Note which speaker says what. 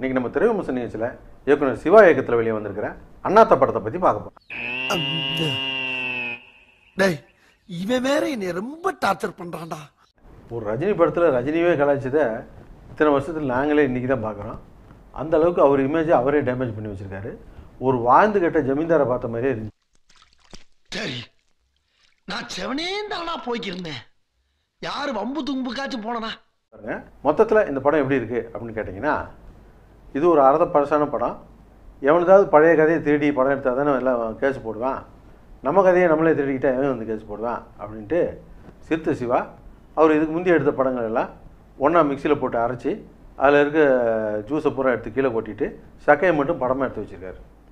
Speaker 1: இன்னைக்கு நம்ம திரைவிமர்சன நிகழ்ச்சியில் இயக்குனர் சிவா இயக்கத்தில் வெளியே வந்திருக்கிற அண்ணாத்த படத்தை பற்றி பார்க்க போகிறோம்
Speaker 2: டேய் இவன் வேற என்னை ரொம்ப டார்ச்சர் பண்றான்டா
Speaker 1: ஒரு ரஜினி படத்தில் ரஜினியே கலாய்ச்சதை இத்தனை வருஷத்தில் நாங்களே இன்றைக்கி தான் பார்க்குறோம் அந்த அளவுக்கு அவர் இமேஜை அவரே டேமேஜ் பண்ணி வச்சிருக்காரு ஒரு வாழ்ந்து கெட்ட ஜமீன்தாரை பார்த்த மாதிரியே இருந்துச்சு
Speaker 2: சரி நான் செவனே தானா போய்க்கிருந்தேன் யாரு வம்பு தும்புக்காச்சும் போனனா
Speaker 1: பாருங்க மொத்தத்தில் இந்த படம் எப்படி இருக்குது அப்படின்னு கேட்டிங்கன்னா இது ஒரு அறத பழசான படம் எவனுதாவது பழைய கதையை திருடி படம் எடுத்தால் தானே எல்லாம் கேஸ் போடுவான் நம்ம கதையை நம்மளே திருடிக்கிட்டா எவன் வந்து கேஸ் போடுவான் அப்படின்ட்டு சிறுத்தை சிவா அவர் இதுக்கு முந்தைய எடுத்த படங்கள் எல்லாம் ஒன்றா மிக்சியில் போட்டு அரைச்சி அதில் இருக்க ஜூஸை பூரா எடுத்து கீழே கொட்டிட்டு சக்கையை மட்டும் படமாக எடுத்து வச்சிருக்காரு